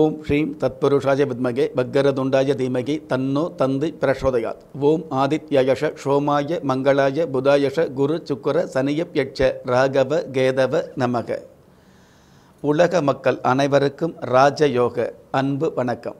ஓம் ஸ்ரீம் தத்புருஷாய வித்மகே பக்கரதுண்டாய தீமகி தன்னோ தந்தி பிரசோதயாத் ஓம் ஆதித்யயஷ சோமாய மங்களாய புதாயஷ குரு சுக்கர சனியப் யட்ச ராகவ கேதவ நமக உலக மக்கள் அனைவருக்கும் ராஜயோக அன்பு வணக்கம்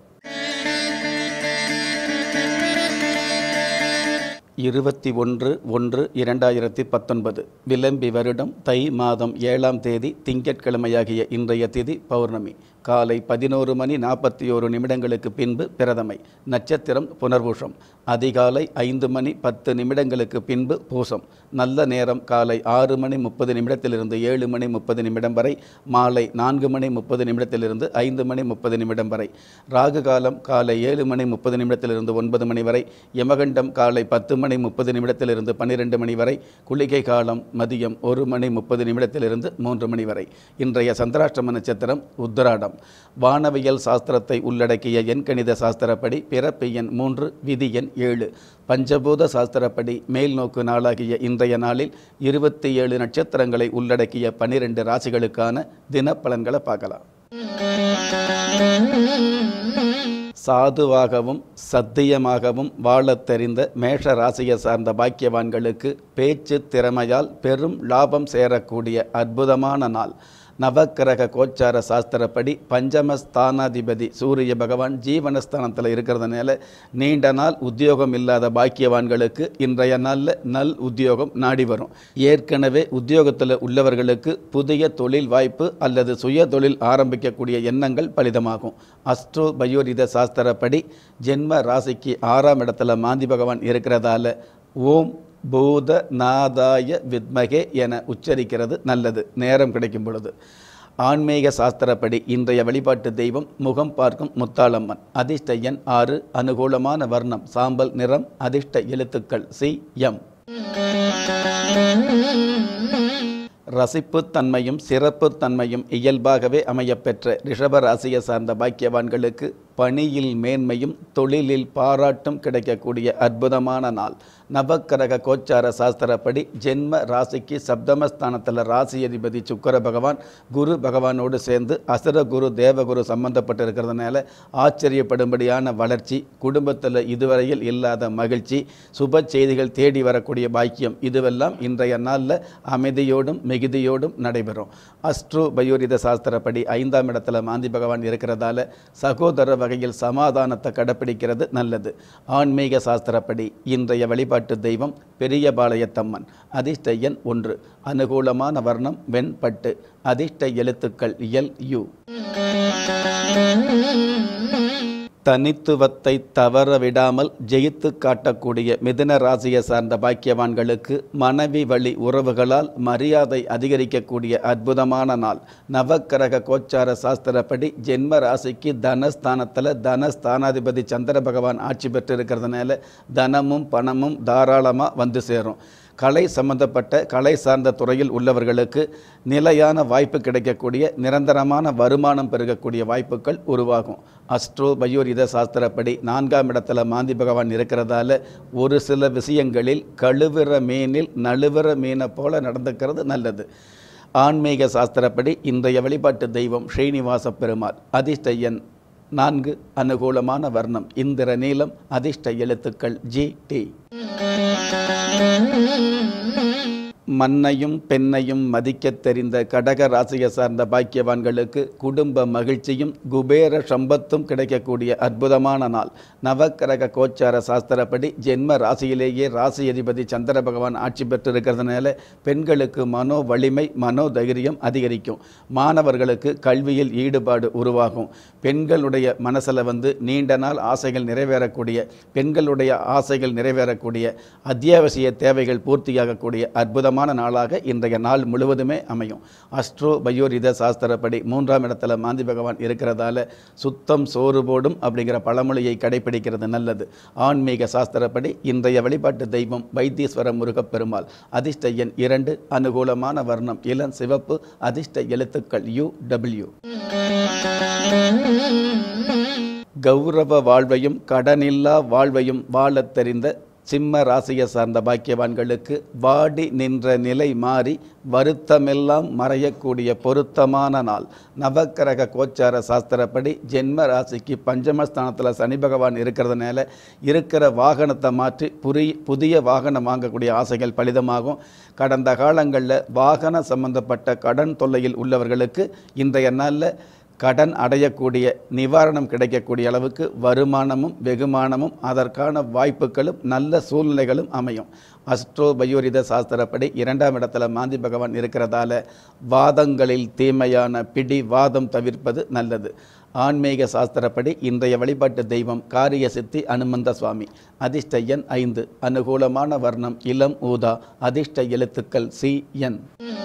இருபத்தி ஒன்று ஒன்று இரண்டாயிரத்தி பத்தொன்பது விளம்பி வருடம் தை மாதம் ஏழாம் தேதி திங்கட்கிழமையாகிய இன்றைய திதி பௌர்ணமி காலை பதினோரு மணி நாற்பத்தி ஓரு நிமிடங்களுக்கு பின்பு பிரதமை நட்சத்திரம் புனர்பூஷம் அதிகாலை ஐந்து மணி பத்து நிமிடங்களுக்கு பின்பு பூசம் நல்ல நேரம் காலை ஆறு மணி முப்பது நிமிடத்திலிருந்து ஏழு மணி முப்பது நிமிடம் வரை மாலை நான்கு மணி முப்பது நிமிடத்திலிருந்து ஐந்து மணி முப்பது நிமிடம் வரை ராகு காலம் காலை ஏழு மணி முப்பது நிமிடத்திலிருந்து ஒன்பது மணி வரை யமகண்டம் காலை பத்து மணி முப்பது நிமிடத்திலிருந்து பன்னிரெண்டு மணி வரை குளிகை காலம் மதியம் ஒரு மணி முப்பது நிமிடத்திலிருந்து மூன்று மணி வரை இன்றைய சந்திராஷ்டம நட்சத்திரம் உத்தராடம் வானவியல் சாஸ்திரத்தை உள்ளடக்கிய எண்கணித சாஸ்திரப்படி பிறப்பு எண் மூன்று விதி எண் ஏழு பஞ்சபூத சாஸ்திரப்படி மேல் நோக்கு நாளாகிய இன்றைய நாளில் இருபத்தி ஏழு நட்சத்திரங்களை உள்ளடக்கிய பனிரெண்டு ராசிகளுக்கான தினப்பலன்களை பார்க்கலாம் சாதுவாகவும் சத்தியமாகவும் வாழத் தெரிந்த மேஷ ராசியை சார்ந்த பாக்கியவான்களுக்கு பேச்சு திறமையால் பெரும் லாபம் சேரக்கூடிய அற்புதமான நாள் நவக்கிரக கோச்சார சாஸ்திரப்படி பஞ்சம ஸ்தானாதிபதி சூரிய பகவான் ஜீவனஸ்தானத்தில் இருக்கிறதுனால நீண்ட நாள் உத்தியோகம் இல்லாத பாக்கியவான்களுக்கு இன்றைய நாளில் நல் உத்தியோகம் நாடி வரும் ஏற்கனவே உத்தியோகத்தில் உள்ளவர்களுக்கு புதிய தொழில் வாய்ப்பு அல்லது சுய தொழில் ஆரம்பிக்கக்கூடிய எண்ணங்கள் பலிதமாகும் அஸ்ட்ரோ பயோரித சாஸ்திரப்படி ஜென்ம ராசிக்கு ஆறாம் இடத்துல மாந்தி பகவான் இருக்கிறதால ஓம் பூத நாதாய வித்மகே என உச்சரிக்கிறது நல்லது நேரம் கிடைக்கும் பொழுது ஆன்மீக சாஸ்திரப்படி இன்றைய வழிபாட்டு தெய்வம் முகம் பார்க்கும் முத்தாளம்மன் அதிர்ஷ்ட எண் ஆறு அனுகூலமான வர்ணம் சாம்பல் நிறம் அதிர்ஷ்ட எழுத்துக்கள் சி எம் ரசிப்புத்தன்மையும் சிறப்புத்தன்மையும் இயல்பாகவே அமையப்பெற்ற ரிஷப ராசியை சார்ந்த பாக்கியவான்களுக்கு பணியில் மேன்மையும் தொழிலில் பாராட்டும் கிடைக்கக்கூடிய அற்புதமான நாள் நவக்கரக கோச்சார சாஸ்திரப்படி ஜென்ம ராசிக்கு சப்தமஸ்தானத்தில் ராசி அதிபதி சுக்கர பகவான் குரு பகவானோடு சேர்ந்து அசுர குரு தேவகுரு சம்பந்தப்பட்டு இருக்கிறதுனால ஆச்சரியப்படும்படியான வளர்ச்சி குடும்பத்தில் இதுவரையில் இல்லாத மகிழ்ச்சி சுப செய்திகள் தேடி வரக்கூடிய பாக்கியம் இதுவெல்லாம் இன்றைய நாளில் அமைதியோடும் மிகுதியோடும் நடைபெறும் அஸ்ட்ரோ பயோரித சாஸ்திரப்படி ஐந்தாம் இடத்துல மாந்தி பகவான் இருக்கிறதால சகோதர வகையில் சமாதானத்தை கடைப்பிடிக்கிறது நல்லது ஆன்மீக சாஸ்திரப்படி இன்றைய வழிபாட்டு தெய்வம் பெரியபாளையத்தம்மன் அதிர்ஷ்ட எண் ஒன்று அனுகூலமான வர்ணம் வெண்பட்டு அதிர்ஷ்ட எழுத்துக்கள் எல் யு தனித்துவத்தை தவற விடாமல் ஜெயித்து காட்டக்கூடிய மிதுன ராசியை சார்ந்த பாக்கியவான்களுக்கு மனைவி வழி உறவுகளால் மரியாதை அதிகரிக்கக்கூடிய அற்புதமான நாள் நவக்கிரக கோச்சார சாஸ்திரப்படி ஜென்ம ராசிக்கு தனஸ்தானத்தில் தனஸ்தானாதிபதி சந்திர பகவான் ஆட்சி பெற்று இருக்கிறதுனால தனமும் பணமும் தாராளமாக வந்து சேரும் கலை சம்பந்தப்பட்ட கலை சார்ந்த துறையில் உள்ளவர்களுக்கு நிலையான வாய்ப்பு கிடைக்கக்கூடிய நிரந்தரமான வருமானம் பெருகக்கூடிய வாய்ப்புகள் உருவாகும் அஸ்ட்ரோ பயோரித சாஸ்திரப்படி நான்காம் இடத்துல மாந்தி பகவான் இருக்கிறதால ஒரு சில விஷயங்களில் கழுவிற மீனில் நழுவிற மீனை போல நடந்துக்கிறது நல்லது ஆன்மீக சாஸ்திரப்படி இன்றைய வழிபாட்டு தெய்வம் ஸ்ரீனிவாச பெருமாள் அதிர்ஷ்ட எண் நான்கு அனுகூலமான வர்ணம் இந்திர நீளம் அதிர்ஷ்ட எழுத்துக்கள் ஜி டி மண்ணையும் பெண்ணையும் மதிக்கத் தெரிந்த கடக ராசியை சார்ந்த பாக்கியவான்களுக்கு குடும்ப மகிழ்ச்சியும் குபேர சம்பத்தும் கிடைக்கக்கூடிய அற்புதமான நாள் நவக்கிரக கோச்சார சாஸ்திரப்படி ஜென்ம ராசியிலேயே ராசி அதிபதி சந்திர பகவான் ஆட்சி பெற்று இருக்கிறதுனால பெண்களுக்கு மனோ வலிமை மனோ தைரியம் அதிகரிக்கும் மாணவர்களுக்கு கல்வியில் ஈடுபாடு உருவாகும் பெண்களுடைய மனசில் வந்து நீண்ட நாள் ஆசைகள் நிறைவேறக்கூடிய பெண்களுடைய ஆசைகள் நிறைவேறக்கூடிய அத்தியாவசிய தேவைகள் பூர்த்தியாகக்கூடிய அற்புதமான நாளாக இன்றைய நாள் முழுவதுமே அமையும் அஸ்ட்ரோ பயோரித சாஸ்திரப்படி மூன்றாம் இடத்துல மாந்தி பகவான் இருக்கிறதால சுத்தம் சோறு போடும் அப்படிங்கிற பழமொழியை கடைபிடிக்கிறது நல்லது ஆன்மீக சாஸ்திரப்படி இன்றைய வழிபாட்டு தெய்வம் வைத்தீஸ்வர முருகப் பெருமாள் அதிர்ஷ்ட எண் இரண்டு அனுகூலமான வர்ணம் இளம் சிவப்பு அதிர்ஷ்ட எழுத்துக்கள் யு டபிள்யூ கௌரவ வாழ்வையும் கடனில்லா வாழ்வையும் வாழத் தெரிந்த சிம்ம ராசியை சார்ந்த பாக்கியவான்களுக்கு வாடி நின்ற நிலை மாறி வருத்தமெல்லாம் மறையக்கூடிய பொருத்தமான நாள் நவக்கிரக கோச்சார சாஸ்திரப்படி ஜென்ம ராசிக்கு பஞ்சமஸ்தானத்தில் சனி பகவான் இருக்கிறதுனால இருக்கிற வாகனத்தை மாற்றி புரி புதிய வாகனம் வாங்கக்கூடிய ஆசைகள் பலிதமாகும் கடந்த காலங்களில் வாகன சம்பந்தப்பட்ட கடன் தொல்லையில் உள்ளவர்களுக்கு இன்றைய நாளில் கடன் அடையக்கூடிய நிவாரணம் கிடைக்கக்கூடிய அளவுக்கு வருமானமும் வெகுமானமும் அதற்கான வாய்ப்புகளும் நல்ல சூழ்நிலைகளும் அமையும் அஸ்ட்ரோ பயோரித சாஸ்திரப்படி இரண்டாம் இடத்துல மாந்தி பகவான் இருக்கிறதால வாதங்களில் தீமையான பிடி வாதம் தவிர்ப்பது நல்லது ஆன்மீக சாஸ்திரப்படி இன்றைய வழிபாட்டு தெய்வம் காரிய சித்தி அனுமந்த சுவாமி அதிர்ஷ்ட எண் ஐந்து அனுகூலமான வர்ணம் இளம் ஊதா அதிர்ஷ்ட எழுத்துக்கள் சி என்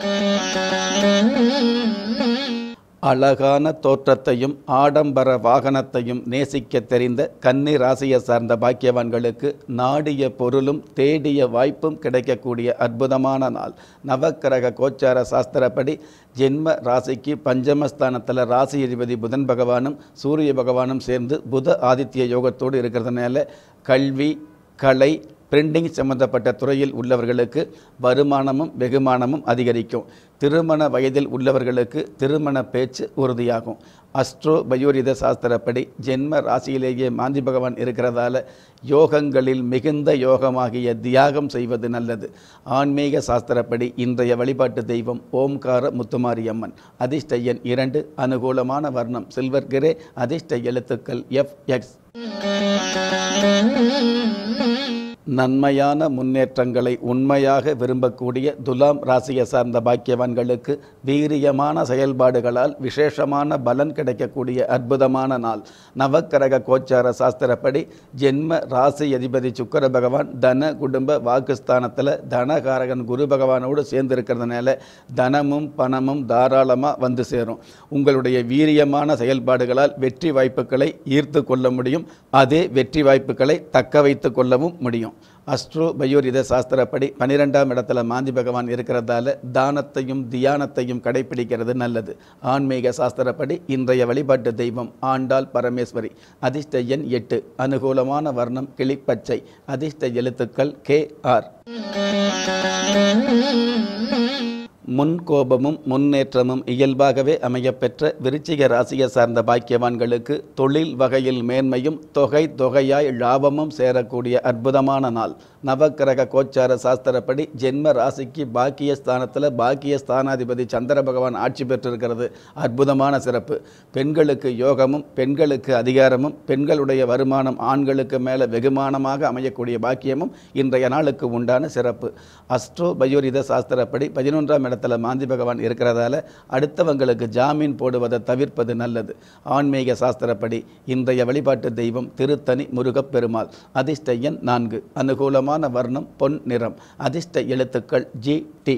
அழகான தோற்றத்தையும் ஆடம்பர வாகனத்தையும் நேசிக்க தெரிந்த கன்னி ராசியை சார்ந்த பாக்கியவான்களுக்கு நாடிய பொருளும் தேடிய வாய்ப்பும் கிடைக்கக்கூடிய அற்புதமான நாள் நவக்கிரக கோச்சார சாஸ்திரப்படி ஜென்ம ராசிக்கு பஞ்சமஸ்தானத்தில் ராசி அதிபதி புதன் பகவானும் சூரிய பகவானும் சேர்ந்து புத ஆதித்ய யோகத்தோடு இருக்கிறதுனால கல்வி கலை பிரிண்டிங் சம்பந்தப்பட்ட துறையில் உள்ளவர்களுக்கு வருமானமும் வெகுமானமும் அதிகரிக்கும் திருமண வயதில் உள்ளவர்களுக்கு திருமண பேச்சு உறுதியாகும் அஸ்ட்ரோ பயோரித சாஸ்திரப்படி ஜென்ம ராசியிலேயே மாந்தி பகவான் இருக்கிறதால யோகங்களில் மிகுந்த யோகமாகிய தியாகம் செய்வது நல்லது ஆன்மீக சாஸ்திரப்படி இன்றைய வழிபாட்டு தெய்வம் ஓம்கார முத்துமாரியம்மன் அதிர்ஷ்ட எண் இரண்டு அனுகூலமான வர்ணம் சில்வர் கிரே அதிர்ஷ்ட எழுத்துக்கள் எஃப் எக்ஸ் நன்மையான முன்னேற்றங்களை உண்மையாக விரும்பக்கூடிய துலாம் ராசியை சார்ந்த பாக்கியவான்களுக்கு வீரியமான செயல்பாடுகளால் விசேஷமான பலன் கிடைக்கக்கூடிய அற்புதமான நாள் நவக்கிரக கோச்சார சாஸ்திரப்படி ஜென்ம ராசி அதிபதி சுக்கர பகவான் தன குடும்ப வாக்குஸ்தானத்தில் தனகாரகன் குரு பகவானோடு சேர்ந்திருக்கிறதுனால தனமும் பணமும் தாராளமாக வந்து சேரும் உங்களுடைய வீரியமான செயல்பாடுகளால் வெற்றி வாய்ப்புகளை ஈர்த்து கொள்ள முடியும் அதே வெற்றி வாய்ப்புகளை தக்க வைத்து கொள்ளவும் முடியும் அஸ்ட்ரோ பயோரித சாஸ்திரப்படி பன்னிரெண்டாம் இடத்துல மாந்தி பகவான் இருக்கிறதால தானத்தையும் தியானத்தையும் கடைபிடிக்கிறது நல்லது ஆன்மீக சாஸ்திரப்படி இன்றைய வழிபாட்டு தெய்வம் ஆண்டாள் பரமேஸ்வரி அதிர்ஷ்ட எண் எட்டு அனுகூலமான வர்ணம் கிளிப்பச்சை அதிர்ஷ்ட எழுத்துக்கள் கே ஆர் முன்கோபமும் முன்னேற்றமும் இயல்பாகவே அமையப்பெற்ற விருச்சிக ராசியை சார்ந்த பாக்கியவான்களுக்கு தொழில் வகையில் மேன்மையும் தொகை தொகையாய் லாபமும் சேரக்கூடிய அற்புதமான நாள் நவக்கிரக கோச்சார சாஸ்திரப்படி ஜென்ம ராசிக்கு பாக்கிய ஸ்தானத்தில் பாக்கிய ஸ்தானாதிபதி சந்திர பகவான் ஆட்சி பெற்றிருக்கிறது அற்புதமான சிறப்பு பெண்களுக்கு யோகமும் பெண்களுக்கு அதிகாரமும் பெண்களுடைய வருமானம் ஆண்களுக்கு மேலே வெகுமானமாக அமையக்கூடிய பாக்கியமும் இன்றைய நாளுக்கு உண்டான சிறப்பு அஸ்ட்ரோ பயோரித சாஸ்திரப்படி பதினொன்றாம் இடத்துல மாந்தி பகவான் இருக்கிறதால அடுத்தவங்களுக்கு ஜாமீன் போடுவதை தவிர்ப்பது நல்லது ஆன்மீக சாஸ்திரப்படி இன்றைய வழிபாட்டு தெய்வம் திருத்தணி முருகப் பெருமாள் அதிர்ஷ்ட எண் நான்கு அனுகூலமான வர்ணம் பொன் நிறம் அதிர்ஷ்ட எழுத்துக்கள் ஜி டி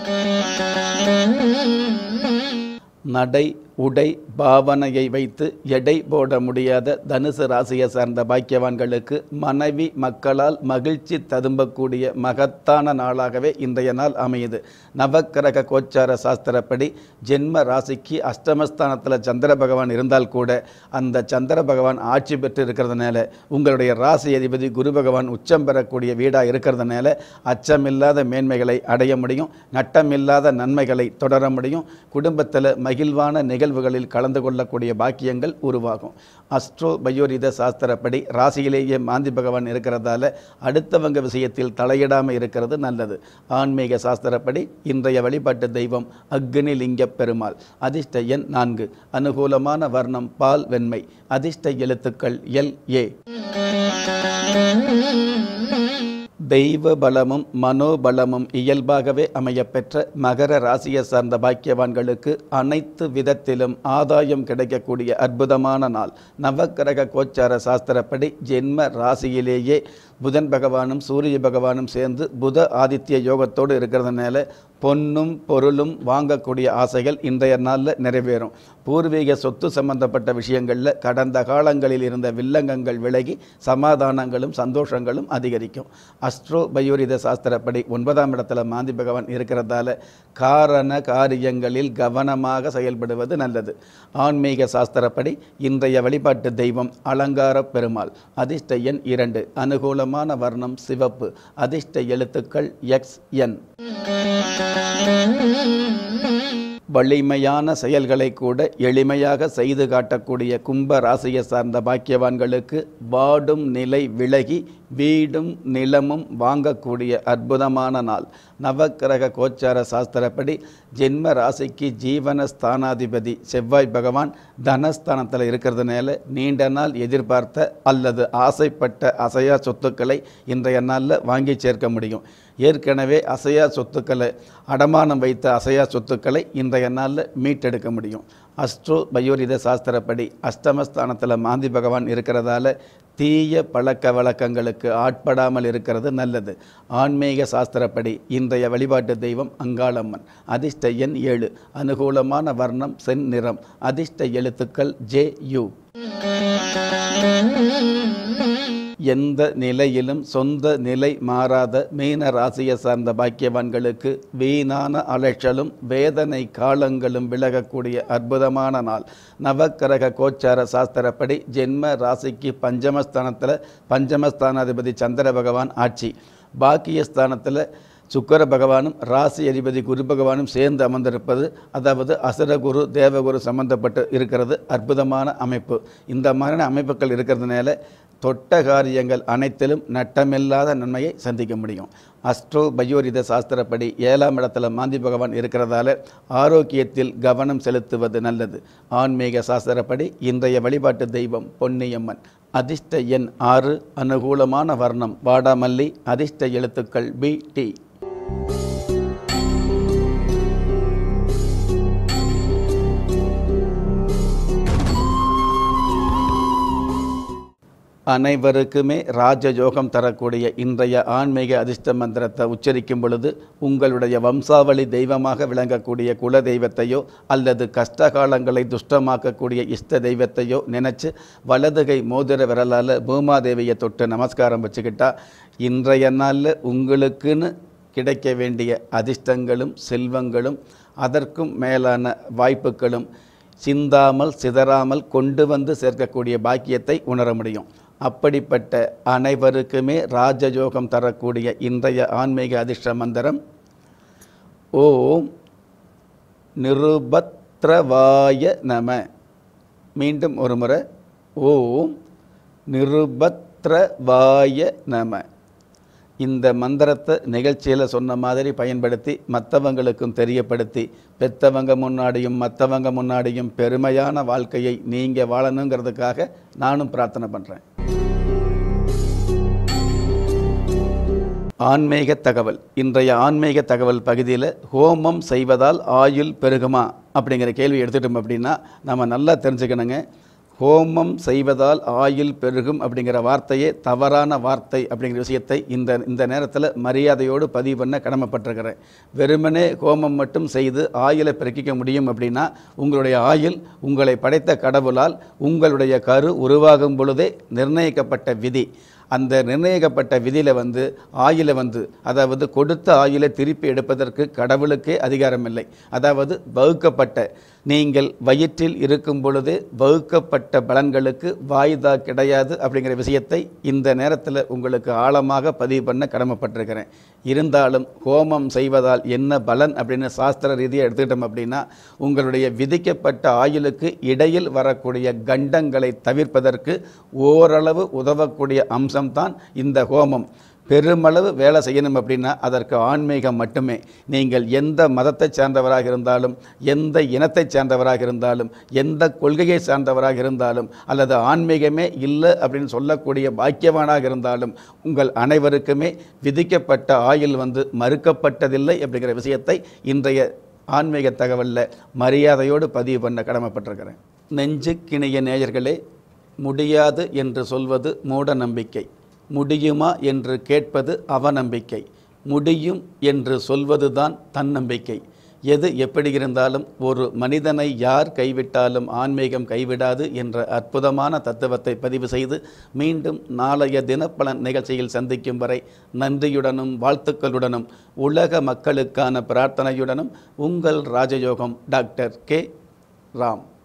நடை உடை பாவனையை வைத்து எடை போட முடியாத தனுசு ராசியை சார்ந்த பாக்கியவான்களுக்கு மனைவி மக்களால் மகிழ்ச்சி ததும்பக்கூடிய மகத்தான நாளாகவே இன்றைய நாள் அமையுது நவக்கிரக கோச்சார சாஸ்திரப்படி ஜென்ம ராசிக்கு அஷ்டமஸ்தானத்தில் சந்திர பகவான் இருந்தால் கூட அந்த சந்திர பகவான் ஆட்சி பெற்று இருக்கிறதுனால உங்களுடைய ராசி அதிபதி குரு பகவான் உச்சம் பெறக்கூடிய வீடாக இருக்கிறதுனால அச்சமில்லாத மேன்மைகளை அடைய முடியும் நட்டமில்லாத நன்மைகளை தொடர முடியும் குடும்பத்தில் மகிழ்வான நிகழ்வுகளில் கலந்து கொள்ளக்கூடிய பாக்கியங்கள் உருவாகும் அஸ்ட்ரோ பயோரித சாஸ்திரப்படி ராசியிலேயே மாந்தி பகவான் இருக்கிறதால அடுத்தவங்க விஷயத்தில் தலையிடாமல் இருக்கிறது நல்லது ஆன்மீக சாஸ்திரப்படி இன்றைய வழிபாட்டு தெய்வம் அக்னி லிங்க பெருமாள் அதிர்ஷ்ட எண் நான்கு அனுகூலமான வர்ணம் பால் வெண்மை அதிர்ஷ்ட எழுத்துக்கள் எல் ஏ தெய்வ பலமும் மனோபலமும் இயல்பாகவே அமையப்பெற்ற மகர ராசியை சார்ந்த பாக்கியவான்களுக்கு அனைத்து விதத்திலும் ஆதாயம் கிடைக்கக்கூடிய அற்புதமான நாள் நவக்கிரக கோச்சார சாஸ்திரப்படி ஜென்ம ராசியிலேயே புதன் பகவானும் சூரிய பகவானும் சேர்ந்து புத ஆதித்ய யோகத்தோடு இருக்கிறதுனால பொன்னும் பொருளும் வாங்கக்கூடிய ஆசைகள் இன்றைய நாளில் நிறைவேறும் பூர்வீக சொத்து சம்பந்தப்பட்ட விஷயங்களில் கடந்த காலங்களில் இருந்த வில்லங்கங்கள் விலகி சமாதானங்களும் சந்தோஷங்களும் அதிகரிக்கும் அஸ்ட்ரோ பயோரித சாஸ்திரப்படி ஒன்பதாம் இடத்துல மாந்தி பகவான் இருக்கிறதால காரண காரியங்களில் கவனமாக செயல்படுவது நல்லது ஆன்மீக சாஸ்திரப்படி இன்றைய வழிபாட்டு தெய்வம் அலங்கார பெருமாள் அதிர்ஷ்ட எண் இரண்டு அனுகூலமான அனுகூலமான வர்ணம் சிவப்பு அதிர்ஷ்ட எழுத்துக்கள் எக்ஸ் என் வலிமையான செயல்களை கூட எளிமையாக செய்து காட்டக்கூடிய கும்ப ராசியை சார்ந்த பாக்கியவான்களுக்கு வாடும் நிலை விலகி வீடும் நிலமும் வாங்கக்கூடிய அற்புதமான நாள் நவக்கிரக கோச்சார சாஸ்திரப்படி ஜென்ம ராசிக்கு ஜீவன ஸ்தானாதிபதி செவ்வாய் பகவான் தனஸ்தானத்தில் இருக்கிறதுனால நீண்ட நாள் எதிர்பார்த்த அல்லது ஆசைப்பட்ட அசையா சொத்துக்களை இன்றைய நாளில் வாங்கி சேர்க்க முடியும் ஏற்கனவே அசையா சொத்துக்களை அடமானம் வைத்த அசையா சொத்துக்களை இன்றைய நாளில் மீட்டெடுக்க முடியும் அஸ்ட்ரோ பயோரித சாஸ்திரப்படி அஷ்டமஸ்தானத்தில் மாந்தி பகவான் இருக்கிறதால தீய பழக்க வழக்கங்களுக்கு ஆட்படாமல் இருக்கிறது நல்லது ஆன்மீக சாஸ்திரப்படி இன்றைய வழிபாட்டு தெய்வம் அங்காளம்மன் அதிர்ஷ்ட எண் ஏழு அனுகூலமான வர்ணம் செந் நிறம் அதிர்ஷ்ட எழுத்துக்கள் ஜே யு எந்த நிலையிலும் சொந்த நிலை மாறாத மீன ராசியை சார்ந்த பாக்கியவான்களுக்கு வீணான அலைச்சலும் வேதனை காலங்களும் விலகக்கூடிய அற்புதமான நாள் நவக்கிரக கோச்சார சாஸ்திரப்படி ஜென்ம ராசிக்கு பஞ்சமஸ்தானத்தில் பஞ்சமஸ்தானாதிபதி சந்திர பகவான் ஆட்சி பாக்கியஸ்தானத்தில் சுக்கர பகவானும் ராசி அதிபதி குரு பகவானும் சேர்ந்து அமர்ந்திருப்பது அதாவது அசுரகுரு தேவகுரு சம்பந்தப்பட்டு இருக்கிறது அற்புதமான அமைப்பு இந்த மாதிரியான அமைப்புகள் இருக்கிறதுனால தொட்ட காரியங்கள் அனைத்திலும் நட்டமில்லாத நன்மையை சந்திக்க முடியும் அஸ்ட்ரோ பயோரித சாஸ்திரப்படி ஏழாம் இடத்துல மாந்தி பகவான் இருக்கிறதால ஆரோக்கியத்தில் கவனம் செலுத்துவது நல்லது ஆன்மீக சாஸ்திரப்படி இன்றைய வழிபாட்டு தெய்வம் பொன்னியம்மன் அதிர்ஷ்ட எண் ஆறு அனுகூலமான வர்ணம் வாடாமல்லி அதிர்ஷ்ட எழுத்துக்கள் பி டி அனைவருக்குமே ராஜயோகம் தரக்கூடிய இன்றைய ஆன்மீக அதிர்ஷ்ட மந்திரத்தை உச்சரிக்கும் பொழுது உங்களுடைய வம்சாவளி தெய்வமாக விளங்கக்கூடிய குல தெய்வத்தையோ அல்லது கஷ்டகாலங்களை துஷ்டமாக்கக்கூடிய இஷ்ட தெய்வத்தையோ நினச்சி வலதுகை மோதிர விரலால் பூமாதேவியை தொட்டு நமஸ்காரம் வச்சுக்கிட்டா இன்றைய நாளில் உங்களுக்குன்னு கிடைக்க வேண்டிய அதிர்ஷ்டங்களும் செல்வங்களும் அதற்கும் மேலான வாய்ப்புகளும் சிந்தாமல் சிதறாமல் கொண்டு வந்து சேர்க்கக்கூடிய பாக்கியத்தை உணர முடியும் அப்படிப்பட்ட அனைவருக்குமே ராஜயோகம் தரக்கூடிய இன்றைய ஆன்மீக அதிர்ஷ்ட மந்திரம் ஓம் நிருபத்ரவாய நம மீண்டும் ஒரு முறை ஓம் நிருபத்ரவாய நம இந்த மந்திரத்தை நிகழ்ச்சியில் சொன்ன மாதிரி பயன்படுத்தி மற்றவங்களுக்கும் தெரியப்படுத்தி பெத்தவங்க முன்னாடியும் மற்றவங்க முன்னாடியும் பெருமையான வாழ்க்கையை நீங்கள் வாழணுங்கிறதுக்காக நானும் பிரார்த்தனை பண்ணுறேன் ஆன்மீக தகவல் இன்றைய ஆன்மீக தகவல் பகுதியில் ஹோமம் செய்வதால் ஆயுள் பெருகுமா அப்படிங்கிற கேள்வி எடுத்துட்டோம் அப்படின்னா நம்ம நல்லா தெரிஞ்சுக்கணுங்க ஹோமம் செய்வதால் ஆயுள் பெருகும் அப்படிங்கிற வார்த்தையே தவறான வார்த்தை அப்படிங்கிற விஷயத்தை இந்த இந்த நேரத்தில் மரியாதையோடு பதிவு பண்ண கடமைப்பட்டிருக்கிறேன் வெறுமனே ஹோமம் மட்டும் செய்து ஆயுளை பெருக்கிக்க முடியும் அப்படின்னா உங்களுடைய ஆயுள் உங்களை படைத்த கடவுளால் உங்களுடைய கரு உருவாகும் பொழுதே நிர்ணயிக்கப்பட்ட விதி அந்த நிர்ணயிக்கப்பட்ட விதியில் வந்து ஆயிலை வந்து அதாவது கொடுத்த ஆயிலை திருப்பி எடுப்பதற்கு கடவுளுக்கே அதிகாரம் இல்லை அதாவது வகுக்கப்பட்ட நீங்கள் வயிற்றில் இருக்கும் பொழுதே வகுக்கப்பட்ட பலன்களுக்கு வாய்தா கிடையாது அப்படிங்கிற விஷயத்தை இந்த நேரத்தில் உங்களுக்கு ஆழமாக பதிவு பண்ண கடமைப்பட்டிருக்கிறேன் இருந்தாலும் ஹோமம் செய்வதால் என்ன பலன் அப்படின்னு சாஸ்திர ரீதியாக எடுத்துக்கிட்டோம் அப்படின்னா உங்களுடைய விதிக்கப்பட்ட ஆயுளுக்கு இடையில் வரக்கூடிய கண்டங்களை தவிர்ப்பதற்கு ஓரளவு உதவக்கூடிய அம்சம்தான் இந்த ஹோமம் பெருமளவு வேலை செய்யணும் அப்படின்னா அதற்கு ஆன்மீகம் மட்டுமே நீங்கள் எந்த மதத்தை சார்ந்தவராக இருந்தாலும் எந்த இனத்தை சார்ந்தவராக இருந்தாலும் எந்த கொள்கையை சார்ந்தவராக இருந்தாலும் அல்லது ஆன்மீகமே இல்லை அப்படின்னு சொல்லக்கூடிய பாக்கியவானாக இருந்தாலும் உங்கள் அனைவருக்குமே விதிக்கப்பட்ட ஆயுள் வந்து மறுக்கப்பட்டதில்லை அப்படிங்கிற விஷயத்தை இன்றைய ஆன்மீக தகவலில் மரியாதையோடு பதிவு பண்ண கடமைப்பட்டிருக்கிறேன் நெஞ்சுக்கிணைய நேயர்களே முடியாது என்று சொல்வது மூட நம்பிக்கை முடியுமா என்று கேட்பது அவநம்பிக்கை முடியும் என்று சொல்வதுதான் தன்னம்பிக்கை எது எப்படி இருந்தாலும் ஒரு மனிதனை யார் கைவிட்டாலும் ஆன்மீகம் கைவிடாது என்ற அற்புதமான தத்துவத்தை பதிவு செய்து மீண்டும் நாளைய தினப்பலன் நிகழ்ச்சியில் சந்திக்கும் வரை நன்றியுடனும் வாழ்த்துக்களுடனும் உலக மக்களுக்கான பிரார்த்தனையுடனும் உங்கள் ராஜயோகம் டாக்டர் கே ராம்